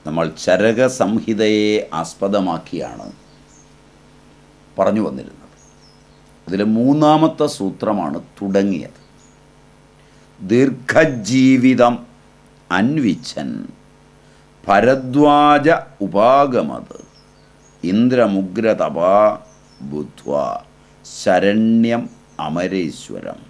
നമ്മൾ ചരക സംഹിതയെ ആസ്പദമാക്കിയാണ് പറഞ്ഞു വന്നിരുന്നത് ഇതിലെ മൂന്നാമത്തെ സൂത്രമാണ് തുടങ്ങിയത് ദീർഘജീവിതം അന്വിച്ചൻ ഭരദ്വാജ ഉപാഗമത് ഇന്ദ്രമുഗ്രതപാ ബുദ്ധ്വ ശരണ്യം അമരേശ്വരം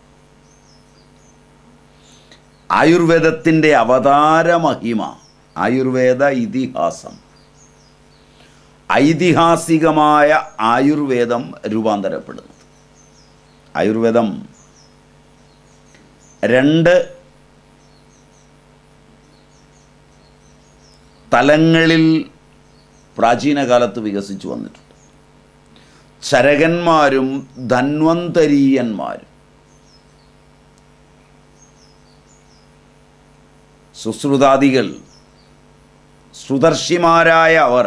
ആയുർവേദത്തിൻ്റെ അവതാര മഹിമ ആയുർവേദ ഇതിഹാസം ഐതിഹാസികമായ ആയുർവേദം രൂപാന്തരപ്പെടുന്നത് ആയുർവേദം രണ്ട് തലങ്ങളിൽ പ്രാചീന കാലത്ത് വികസിച്ചു വന്നിട്ടുണ്ട് ചരകന്മാരും ധന്വന്തരീയന്മാരും സുശ്രുതാദികൾ ശ്രുതർഷിമാരായ അവർ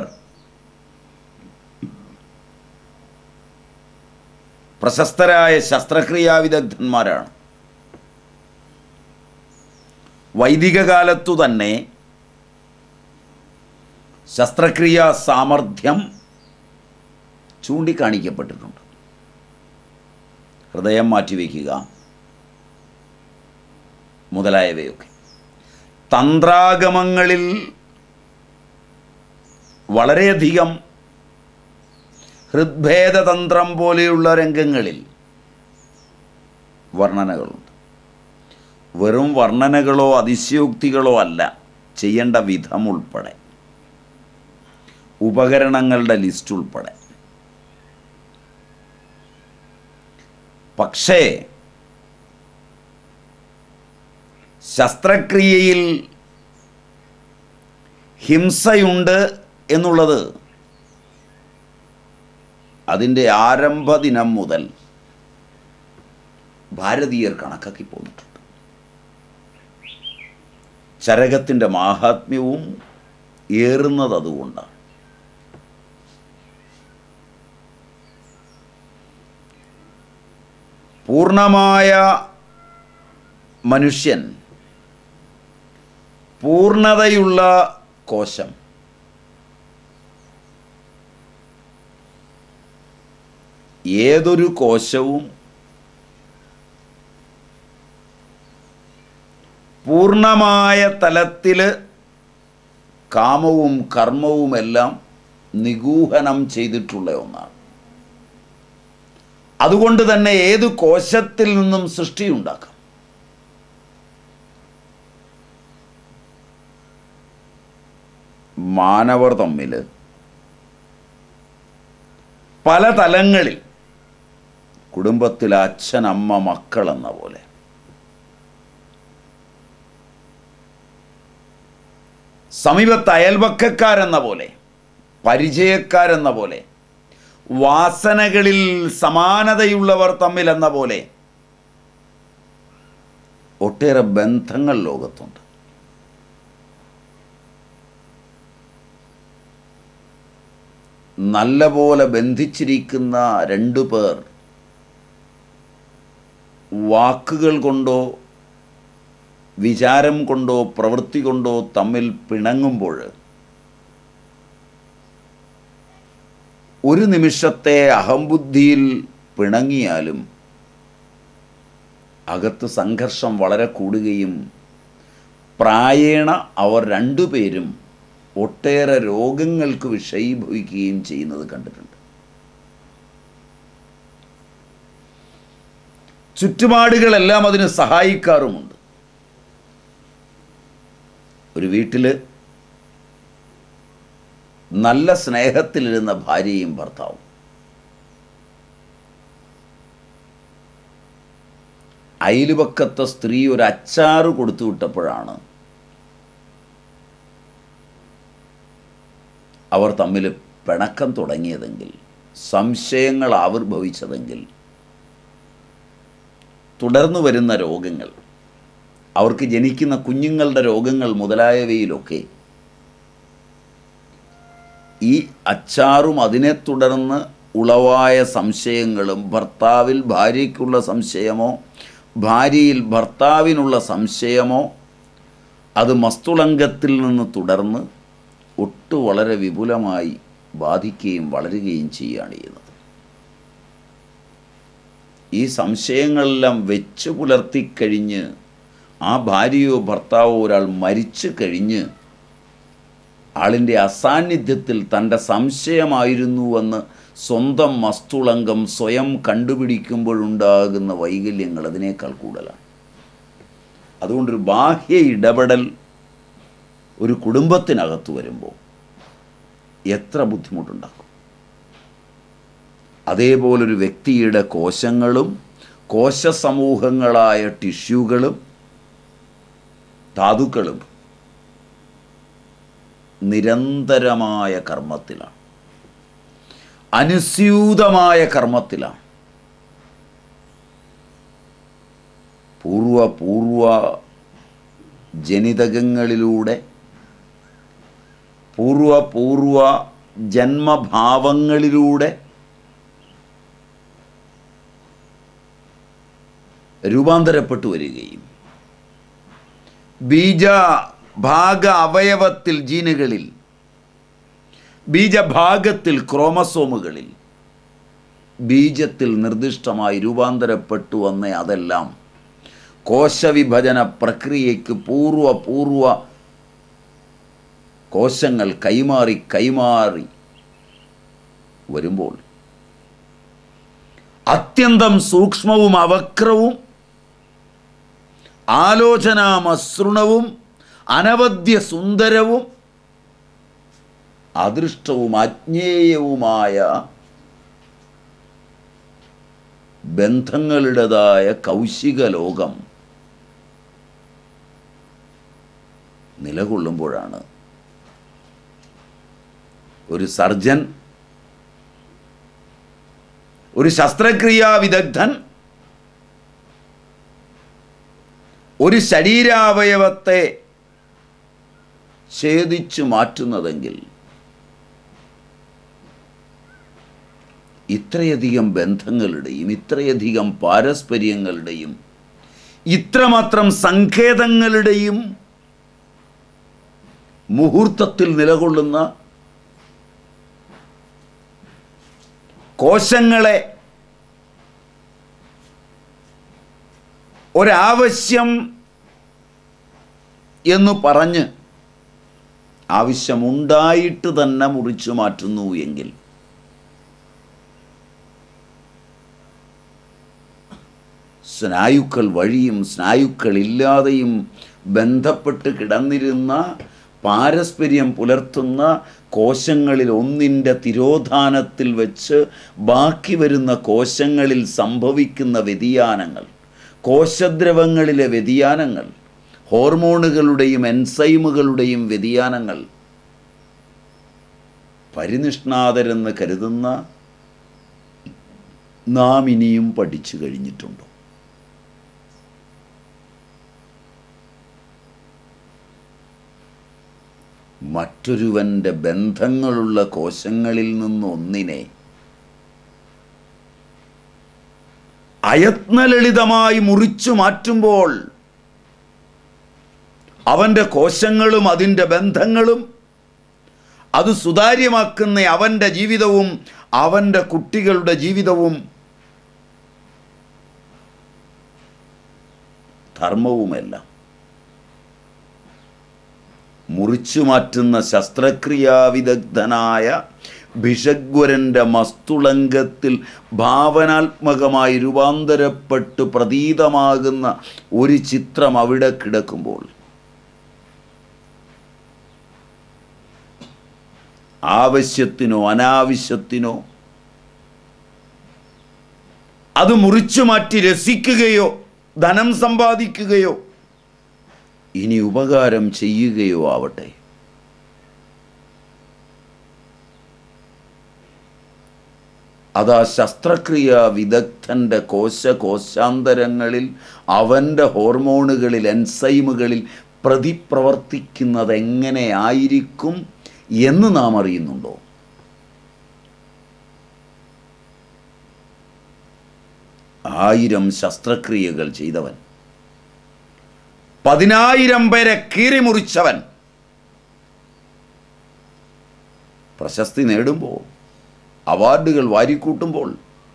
പ്രശസ്തരായ ശസ്ത്രക്രിയാ വിദഗ്ധന്മാരാണ് വൈദിക കാലത്തു തന്നെ ശസ്ത്രക്രിയാ സാമർഥ്യം ചൂണ്ടിക്കാണിക്കപ്പെട്ടിട്ടുണ്ട് ഹൃദയം മാറ്റിവെക്കുക മുതലായവയൊക്കെ തന്ത്രാഗമങ്ങളിൽ വളരെയധികം ഹൃദ്ഭേദതന്ത്രം പോലെയുള്ള രംഗങ്ങളിൽ വർണ്ണനകളുണ്ട് വെറും വർണ്ണനകളോ അതിശയോക്തികളോ അല്ല ചെയ്യേണ്ട വിധം ഉൾപ്പെടെ ഉപകരണങ്ങളുടെ ലിസ്റ്റ് ഉൾപ്പെടെ പക്ഷേ ശസ്ത്രക്രിയയിൽ ഹിംസയുണ്ട് എന്നുള്ളത് അതിൻ്റെ ആരംഭ ദിനം മുതൽ ഭാരതീയർ കണക്കാക്കി പോന്നിട്ടുണ്ട് ചരകത്തിൻ്റെ മാഹാത്മ്യവും ഏറുന്നത് അതുകൊണ്ടാണ് പൂർണ്ണമായ മനുഷ്യൻ പൂർണ്ണതയുള്ള കോശം ഏതൊരു കോശവും പൂർണ്ണമായ തലത്തിൽ കാമവും കർമ്മവുമെല്ലാം നിഗൂഹനം ചെയ്തിട്ടുള്ള ഒന്നാണ് അതുകൊണ്ട് തന്നെ ഏത് കോശത്തിൽ നിന്നും സൃഷ്ടിയുണ്ടാക്കാം മാനവർ തമ്മിൽ പല തലങ്ങളിൽ കുടുംബത്തിൽ അച്ഛൻ അമ്മ മക്കൾ എന്ന പോലെ സമീപത്ത് അയൽവക്കക്കാരെന്ന പോലെ പരിചയക്കാരെന്ന പോലെ വാസനകളിൽ സമാനതയുള്ളവർ തമ്മിൽ എന്ന പോലെ ഒട്ടേറെ ബന്ധങ്ങൾ ലോകത്തുണ്ട് നല്ലപോലെ ബന്ധിച്ചിരിക്കുന്ന രണ്ടു പേർ വാക്കുകൾ കൊണ്ടോ വിചാരം കൊണ്ടോ പ്രവൃത്തി കൊണ്ടോ തമ്മിൽ പിണങ്ങുമ്പോൾ ഒരു നിമിഷത്തെ അഹംബുദ്ധിയിൽ പിണങ്ങിയാലും അകത്ത് സംഘർഷം വളരെ കൂടുകയും പ്രായേണ അവർ രണ്ടുപേരും ഒട്ടേറെ രോഗങ്ങൾക്ക് വിഷയീഭവിക്കുകയും ചെയ്യുന്നത് കണ്ടിട്ടുണ്ട് ചുറ്റുപാടുകളെല്ലാം അതിന് സഹായിക്കാറുമുണ്ട് ഒരു വീട്ടിൽ നല്ല സ്നേഹത്തിലിരുന്ന ഭാര്യയും ഭർത്താവും അയലുപക്കത്തെ സ്ത്രീ ഒരു അച്ചാറ് കൊടുത്തു വിട്ടപ്പോഴാണ് അവർ തമ്മിൽ പിണക്കം തുടങ്ങിയതെങ്കിൽ സംശയങ്ങൾ ആവിർഭവിച്ചതെങ്കിൽ തുടർന്നു വരുന്ന രോഗങ്ങൾ അവർക്ക് ജനിക്കുന്ന കുഞ്ഞുങ്ങളുടെ രോഗങ്ങൾ മുതലായവയിലൊക്കെ ഈ അച്ചാറും അതിനെ തുടർന്ന് ഉളവായ സംശയങ്ങളും ഭർത്താവിൽ ഭാര്യയ്ക്കുള്ള സംശയമോ ഭാര്യയിൽ ഭർത്താവിനുള്ള സംശയമോ അത് മസ്തുളങ്കത്തിൽ നിന്ന് തുടർന്ന് ഒട്ടു വളരെ വിപുലമായി ബാധിക്കുകയും വളരുകയും ചെയ്യുകയാണ് ചെയ്യുന്നത് ഈ സംശയങ്ങളെല്ലാം വെച്ച് പുലർത്തിക്കഴിഞ്ഞ് ആ ഭാര്യയോ ഭർത്താവോ ഒരാൾ മരിച്ചു കഴിഞ്ഞ് ആളിൻ്റെ അസാന്നിധ്യത്തിൽ തൻ്റെ സംശയമായിരുന്നുവെന്ന് സ്വന്തം മസ്തുളങ്കം സ്വയം കണ്ടുപിടിക്കുമ്പോഴുണ്ടാകുന്ന വൈകല്യങ്ങൾ അതിനേക്കാൾ കൂടുതലാണ് അതുകൊണ്ടൊരു ബാഹ്യ ഇടപെടൽ ഒരു കുടുംബത്തിനകത്ത് വരുമ്പോൾ എത്ര ബുദ്ധിമുട്ടുണ്ടാക്കും അതേപോലൊരു വ്യക്തിയുടെ കോശങ്ങളും കോശസമൂഹങ്ങളായ ടിഷ്യൂകളും ധാതുക്കളും നിരന്തരമായ കർമ്മത്തിലാണ് അനുസ്യൂതമായ കർമ്മത്തിലാണ് പൂർവ പൂർവ ജനിതകങ്ങളിലൂടെ പൂർവ പൂർവ ജന്മഭാവങ്ങളിലൂടെ രൂപാന്തരപ്പെട്ടു വരികയും ബീജ ഭാഗ അവയവത്തിൽ ജീനുകളിൽ ബീജഭാഗത്തിൽ ക്രോമസോമുകളിൽ ബീജത്തിൽ നിർദ്ദിഷ്ടമായി രൂപാന്തരപ്പെട്ടു വന്ന അതെല്ലാം കോശവിഭജന പ്രക്രിയയ്ക്ക് പൂർവ പൂർവ കോശങ്ങൾ കൈമാറി കൈമാറി വരുമ്പോൾ അത്യന്തം സൂക്ഷ്മവും അവക്രവും ആലോചനാമസൃണവും അനവദ്യ സുന്ദരവും അദൃഷ്ടവും അജ്ഞേയവുമായ ബന്ധങ്ങളുടേതായ കൗശിക ലോകം നിലകൊള്ളുമ്പോഴാണ് ഒരു സർജൻ ഒരു ശസ്ത്രക്രിയാ വിദഗ്ധൻ ഒരു ശരീരാവയവത്തെ ഛേദിച്ചു മാറ്റുന്നതെങ്കിൽ ഇത്രയധികം ബന്ധങ്ങളുടെയും ഇത്രയധികം പാരസ്പര്യങ്ങളുടെയും ഇത്രമാത്രം സങ്കേതങ്ങളുടെയും മുഹൂർത്തത്തിൽ നിലകൊള്ളുന്ന കോശങ്ങളെ ഒരാവശ്യം എന്ന് പറഞ്ഞ് ആവശ്യമുണ്ടായിട്ട് തന്നെ മുറിച്ചു മാറ്റുന്നു എങ്കിൽ സ്നായുക്കൾ വഴിയും സ്നായുക്കൾ ഇല്ലാതെയും ബന്ധപ്പെട്ട് കിടന്നിരുന്ന പാരസ്പര്യം പുലർത്തുന്ന കോശങ്ങളിൽ ഒന്നിൻ്റെ തിരോധാനത്തിൽ വെച്ച് ബാക്കി വരുന്ന കോശങ്ങളിൽ സംഭവിക്കുന്ന വ്യതിയാനങ്ങൾ കോശദ്രവങ്ങളിലെ വ്യതിയാനങ്ങൾ ഹോർമോണുകളുടെയും എൻസൈമുകളുടെയും വ്യതിയാനങ്ങൾ പരിനിഷ്ണാതരെന്ന് കരുതുന്ന നാം ഇനിയും പഠിച്ചു കഴിഞ്ഞിട്ടുണ്ടോ മറ്റൊരുവൻ്റെ ബന്ധങ്ങളുള്ള കോശങ്ങളിൽ നിന്നൊന്നിനെ അയത്നലളിതമായി മുറിച്ചു മാറ്റുമ്പോൾ അവൻ്റെ കോശങ്ങളും അതിൻ്റെ ബന്ധങ്ങളും അത് സുതാര്യമാക്കുന്ന അവൻ്റെ ജീവിതവും അവൻ്റെ കുട്ടികളുടെ ജീവിതവും ധർമ്മവുമെല്ലാം മുറിച്ചു മാറ്റുന്ന ശസ്ത്രക്രിയാ വിദഗ്ധനായ ഭിഷഗ്വരൻ്റെ മസ്തുളങ്കത്തിൽ ഭാവനാത്മകമായി രൂപാന്തരപ്പെട്ട് പ്രതീതമാകുന്ന ഒരു ചിത്രം അവിടെ കിടക്കുമ്പോൾ ആവശ്യത്തിനോ അനാവശ്യത്തിനോ അത് മുറിച്ചു മാറ്റി രസിക്കുകയോ ധനം സമ്പാദിക്കുകയോ ഇനി ഉപകാരം ചെയ്യുകയോ ആവട്ടെ അതാ ശസ്ത്രക്രിയ വിദഗ്ധൻ്റെ കോശ കോശാന്തരങ്ങളിൽ അവൻ്റെ ഹോർമോണുകളിൽ എൻസൈമുകളിൽ പ്രതിപ്രവർത്തിക്കുന്നത് എങ്ങനെയായിരിക്കും എന്ന് നാം അറിയുന്നുണ്ടോ ആയിരം ശസ്ത്രക്രിയകൾ ചെയ്തവൻ പതിനായിരം പേരെ കീറിമുറിച്ചവൻ പ്രശസ്തി നേടുമ്പോൾ അവാർഡുകൾ വാരിക്കൂട്ടുമ്പോൾ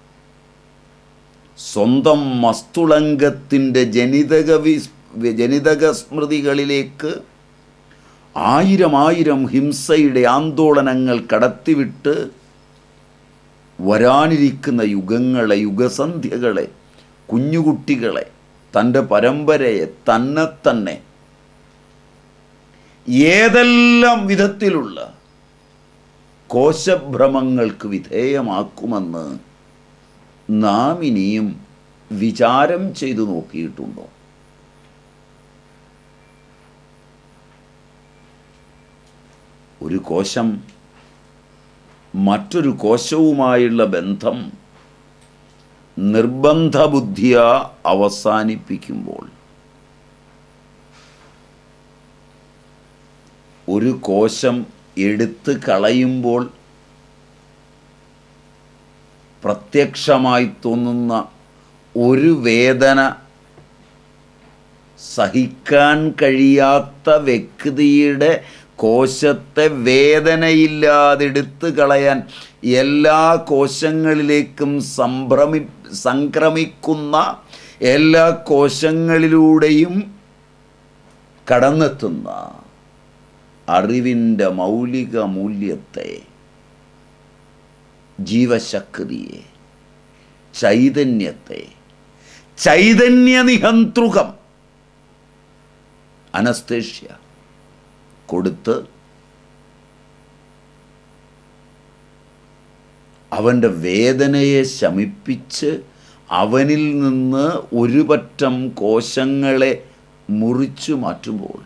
സ്വന്തം മസ്തുളങ്കത്തിൻ്റെ ജനിതക വിസ് ജനിതക സ്മൃതികളിലേക്ക് ആയിരം ആയിരം ഹിംസയുടെ ആന്തോളനങ്ങൾ കടത്തിവിട്ട് വരാനിരിക്കുന്ന യുഗങ്ങളെ യുഗസന്ധ്യകളെ കുഞ്ഞുകുട്ടികളെ തൻ്റെ പരമ്പരയെ തന്നെ തന്നെ ഏതെല്ലാം വിധത്തിലുള്ള കോശഭ്രമങ്ങൾക്ക് വിധേയമാക്കുമെന്ന് നാം ഇനിയും വിചാരം ചെയ്തു നോക്കിയിട്ടുണ്ടോ ഒരു കോശം മറ്റൊരു കോശവുമായുള്ള ബന്ധം നിർബന്ധ ബുദ്ധിയ അവസാനിപ്പിക്കുമ്പോൾ ഒരു കോശം എടുത്ത് കളയുമ്പോൾ പ്രത്യക്ഷമായി തോന്നുന്ന ഒരു വേദന സഹിക്കാൻ കഴിയാത്ത വ്യക്തിയുടെ കോശത്തെ വേദനയില്ലാതെടുത്ത് കളയാൻ എല്ലാ കോശങ്ങളിലേക്കും സംഭ്രമി സംക്രമിക്കുന്ന എല്ലാ കോശങ്ങളിലൂടെയും കടന്നെത്തുന്ന അറിവിൻ്റെ മൗലിക മൂല്യത്തെ ജീവശക്തിയെ ചൈതന്യത്തെ ചൈതന്യനിഹന്ത്രുകം അനസ്തേഷ്യ കൊടുത്ത് അവൻ്റെ വേദനയെ ശമിപ്പിച്ച് അവനിൽ നിന്ന് ഒരു പറ്റം കോശങ്ങളെ മുറിച്ചു മാറ്റുമ്പോൾ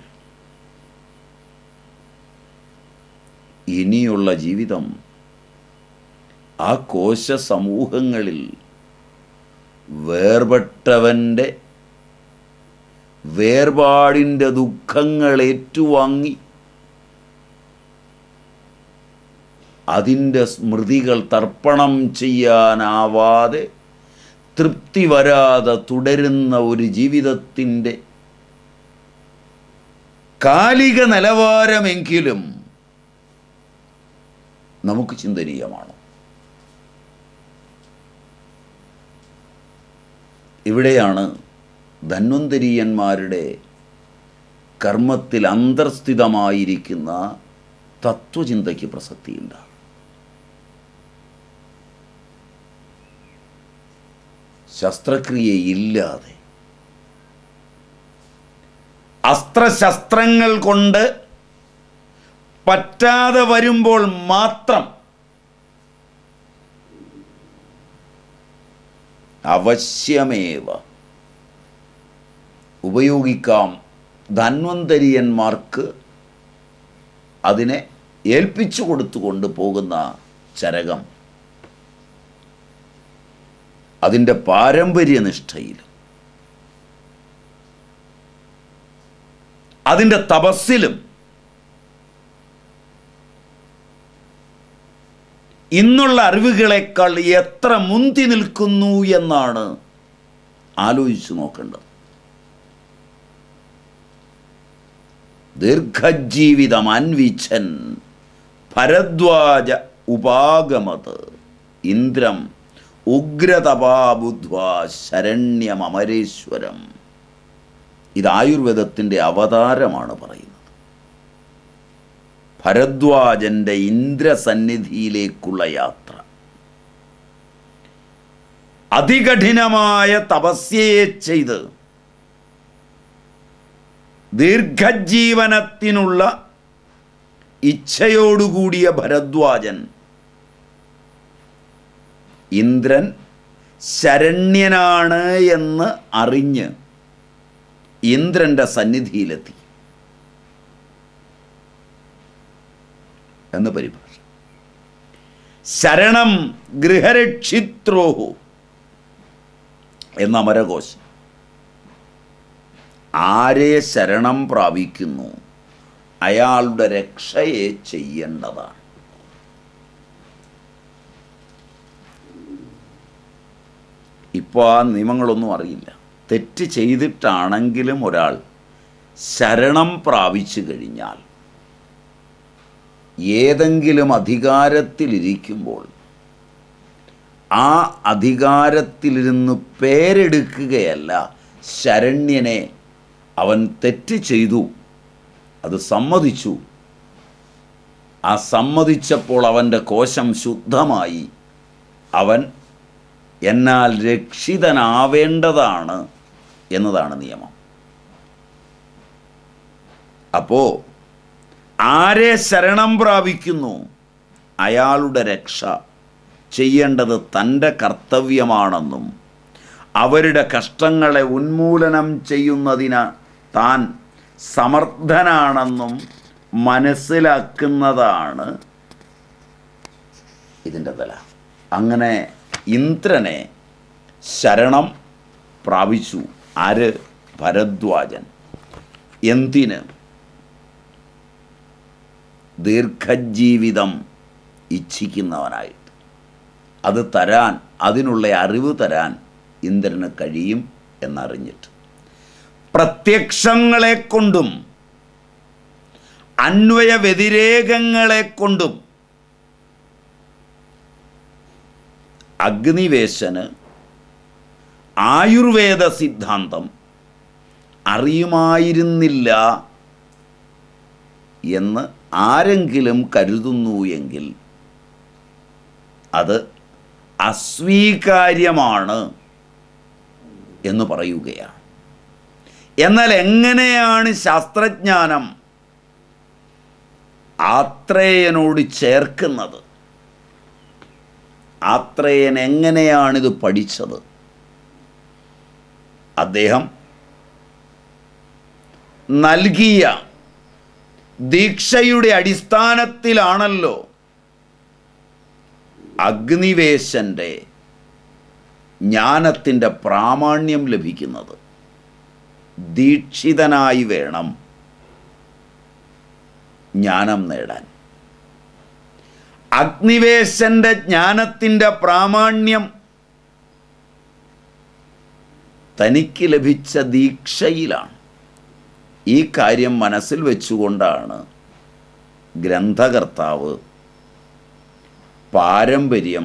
ഇനിയുള്ള ജീവിതം ആ കോശ സമൂഹങ്ങളിൽ വേർപെട്ടവൻ്റെ വേർപാടിൻ്റെ ദുഃഖങ്ങൾ ഏറ്റുവാങ്ങി അതിൻ്റെ സ്മൃതികൾ തർപ്പണം ചെയ്യാനാവാതെ തൃപ്തി വരാതെ തുടരുന്ന ഒരു ജീവിതത്തിൻ്റെ കാലിക നിലവാരമെങ്കിലും നമുക്ക് ചിന്തനീയമാണ് ഇവിടെയാണ് ധന്വന്തരീയന്മാരുടെ കർമ്മത്തിൽ അന്തർസ്ഥിതമായിരിക്കുന്ന തത്വചിന്തയ്ക്ക് പ്രസക്തിയുണ്ട് ശസ്ത്രക്രിയയില്ലാതെ അസ്ത്രശസ്ത്രങ്ങൾ കൊണ്ട് പറ്റാതെ വരുമ്പോൾ മാത്രം അവശ്യമേവ ഉപയോഗിക്കാം ധന്വന്തരിയന്മാർക്ക് അതിനെ ഏൽപ്പിച്ചു കൊടുത്തുകൊണ്ട് പോകുന്ന ചരകം അതിൻ്റെ പാരമ്പര്യനിഷ്ഠയിലും അതിൻ്റെ തപസ്സിലും ഇന്നുള്ള അറിവുകളെക്കാൾ എത്ര മുന്തി നിൽക്കുന്നു എന്നാണ് ആലോചിച്ചു നോക്കേണ്ടത് ദീർഘജീവിതം അൻവിച്ചൻ ഭരദ്വാജ ഉപാഗമത് ഇന്ദ്രം ഉഗ്രതപാബുദ്ധ്വാ ശരണ്യമമരേശ്വരം ഇത് ആയുർവേദത്തിൻ്റെ അവതാരമാണ് പറയുന്നത് ഭരദ്വാജൻ്റെ ഇന്ദ്രസന്നിധിയിലേക്കുള്ള യാത്ര അതികഠിനമായ തപസ്യയെ ചെയ്ത് ദീർഘജീവനത്തിനുള്ള ഇച്ഛയോടുകൂടിയ ഭരദ്വാജൻ ഇന്ദ്രൻ ശരണ്യനാണ് എന്ന് അറിഞ്ഞ് ഇന്ദ്രൻ്റെ സന്നിധിയിലെത്തി എന്ന് പരിഭാഷ ശരണം ഗൃഹരക്ഷിത്രോഹു എന്ന അമരകോശം ആരെ ശരണം പ്രാപിക്കുന്നു അയാളുടെ രക്ഷയെ ചെയ്യേണ്ടതാണ് ഇപ്പോൾ ആ നിയമങ്ങളൊന്നും അറിയില്ല തെറ്റ് ചെയ്തിട്ടാണെങ്കിലും ഒരാൾ ശരണം പ്രാപിച്ചു കഴിഞ്ഞാൽ ഏതെങ്കിലും അധികാരത്തിലിരിക്കുമ്പോൾ ആ അധികാരത്തിലിരുന്ന് പേരെടുക്കുകയല്ല ശരണ്യനെ അവൻ തെറ്റ് ചെയ്തു അത് സമ്മതിച്ചു ആ സമ്മതിച്ചപ്പോൾ അവൻ്റെ കോശം ശുദ്ധമായി അവൻ എന്നാൽ രക്ഷിതനാവേണ്ടതാണ് എന്നതാണ് നിയമം അപ്പോൾ ആരെ ശരണം പ്രാപിക്കുന്നു അയാളുടെ രക്ഷ ചെയ്യേണ്ടത് തൻ്റെ കർത്തവ്യമാണെന്നും അവരുടെ കഷ്ടങ്ങളെ ഉന്മൂലനം ചെയ്യുന്നതിന് താൻ സമർത്ഥനാണെന്നും മനസ്സിലാക്കുന്നതാണ് ഇതിൻ്റെ തല അങ്ങനെ ഇന്ദ്രനെ ശരണം പ്രാപിച്ചു ആര് ഭരദ്വാജൻ എന്തിന് ദീർഘജീവിതം ഇച്ഛിക്കുന്നവനായിട്ട് അത് തരാൻ അതിനുള്ള അറിവ് തരാൻ ഇന്ദ്രന് കഴിയും എന്നറിഞ്ഞിട്ട് പ്രത്യക്ഷങ്ങളെ കൊണ്ടും അന്വയ വ്യതിരേകങ്ങളെ കൊണ്ടും അഗ്നിവേശന് ആയുർവേദ സിദ്ധാന്തം അറിയുമായിരുന്നില്ല എന്ന് ആരെങ്കിലും കരുതുന്നു എങ്കിൽ അത് അസ്വീകാര്യമാണ് എന്ന് പറയുകയാണ് എന്നാൽ എങ്ങനെയാണ് ശാസ്ത്രജ്ഞാനം ആത്രേയനോട് ചേർക്കുന്നത് ആത്രേയൻ എങ്ങനെയാണിത് പഠിച്ചത് അദ്ദേഹം നൽകിയ ദീക്ഷയുടെ അടിസ്ഥാനത്തിലാണല്ലോ അഗ്നിവേശൻ്റെ ജ്ഞാനത്തിൻ്റെ പ്രാമാണ്യം ലഭിക്കുന്നത് ദീക്ഷിതനായി വേണം ജ്ഞാനം നേടാൻ അഗ്നിവേശൻ്റെ ജ്ഞാനത്തിൻ്റെ പ്രാമാണ്യം തനിക്ക് ലഭിച്ച ദീക്ഷയിലാണ് ഈ കാര്യം മനസ്സിൽ വെച്ചുകൊണ്ടാണ് ഗ്രന്ഥകർത്താവ് പാരമ്പര്യം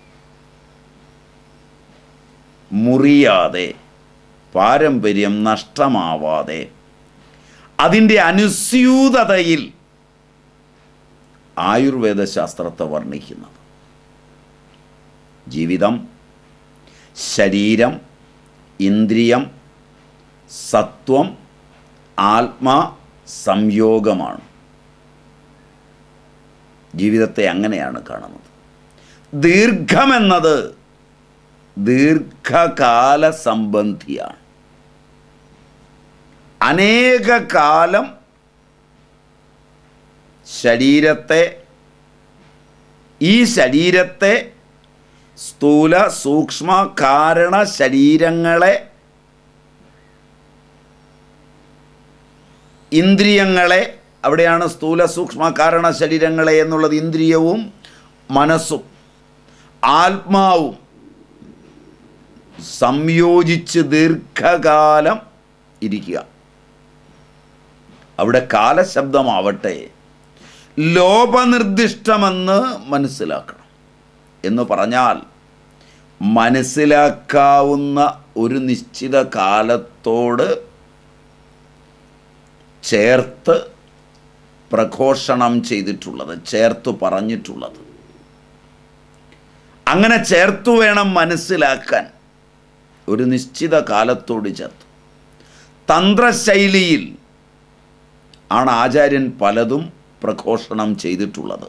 മുറിയാതെ പാരമ്പര്യം നഷ്ടമാവാതെ അതിൻ്റെ അനുസ്യൂതതയിൽ ആയുർവേദ ശാസ്ത്രത്തെ വർണ്ണിക്കുന്നത് ജീവിതം ശരീരം ഇന്ദ്രിയം സത്വം ആത്മാ സംയോഗമാണ് ജീവിതത്തെ അങ്ങനെയാണ് കാണുന്നത് ദീർഘമെന്നത് ദീർഘകാല സംബന്ധിയാണ് അനേക കാലം ശരീരത്തെ ഈ ശരീരത്തെ സ്ഥൂല സൂക്ഷ്മ കാരണ ശരീരങ്ങളെ ഇന്ദ്രിയങ്ങളെ അവിടെയാണ് സ്ഥൂല സൂക്ഷ്മ കാരണ ശരീരങ്ങളെ എന്നുള്ളത് ഇന്ദ്രിയവും മനസ്സും ആത്മാവും സംയോജിച്ച് ദീർഘകാലം ഇരിക്കുക അവിടെ കാലശബ്ദമാവട്ടെ ലോപനിർദ്ദിഷ്ടമെന്ന് മനസ്സിലാക്കണം എന്ന് പറഞ്ഞാൽ മനസ്സിലാക്കാവുന്ന ഒരു നിശ്ചിത കാലത്തോട് ചേർത്ത് പ്രഘോഷണം ചെയ്തിട്ടുള്ളത് ചേർത്ത് പറഞ്ഞിട്ടുള്ളത് അങ്ങനെ ചേർത്തു വേണം മനസ്സിലാക്കാൻ ഒരു നിശ്ചിത കാലത്തോട് ചേർത്ത് തന്ത്രശൈലിയിൽ ആണ് ആചാര്യൻ പലതും പ്രഘോഷണം ചെയ്തിട്ടുള്ളത്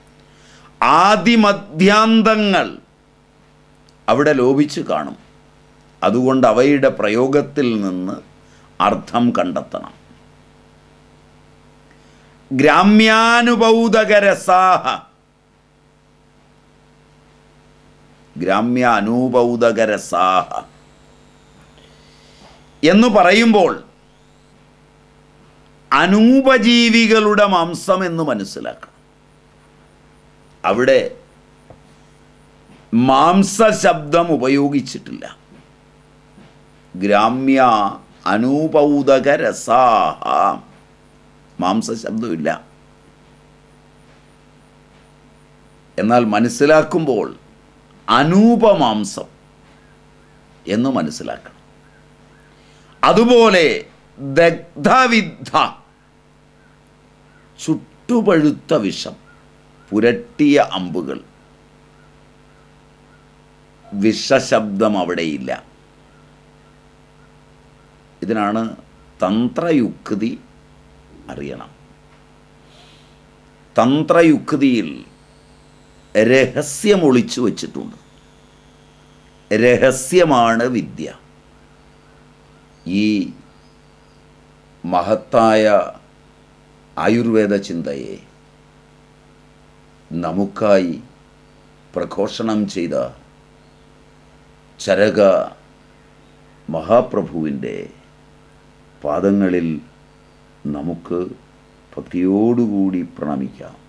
ആദിമധ്യാന്തങ്ങൾ അവിടെ ലോപിച്ച് കാണും അതുകൊണ്ട് അവയുടെ പ്രയോഗത്തിൽ നിന്ന് അർത്ഥം കണ്ടെത്തണം ഗ്രാമ്യാനുബൗധകരസാഹ ഗ്രാമ്യാനുബൗധകരസാഹ എന്ന് പറയുമ്പോൾ അനൂപജീവികളുടെ മാംസം എന്ന് മനസ്സിലാക്കണം അവിടെ മാംസ ശബ്ദം ഉപയോഗിച്ചിട്ടില്ല ഗ്രാമ്യ അനൂപൗതക രസാഹ മാംസ ശബ്ദമില്ല എന്നാൽ മനസ്സിലാക്കുമ്പോൾ അനൂപമാംസം എന്ന് മനസ്സിലാക്കണം അതുപോലെ ദഗ്ധവിദ്ധ ചുട്ടുപഴുത്ത വിഷം പുരട്ടിയ അമ്പുകൾ വിഷശബ്ദം അവിടെയില്ല ഇതിനാണ് തന്ത്രയുക്തി അറിയണം തന്ത്രയുക്തിയിൽ രഹസ്യം ഒളിച്ചു വച്ചിട്ടുണ്ട് രഹസ്യമാണ് വിദ്യ ഈ മഹത്തായ ആയുർവേദ ചിന്തയെ നമുക്കായി പ്രഘോഷണം ചെയ്ത ചരക മഹാപ്രഭുവിൻ്റെ പാദങ്ങളിൽ നമുക്ക് ഭക്തിയോടുകൂടി പ്രണമിക്കാം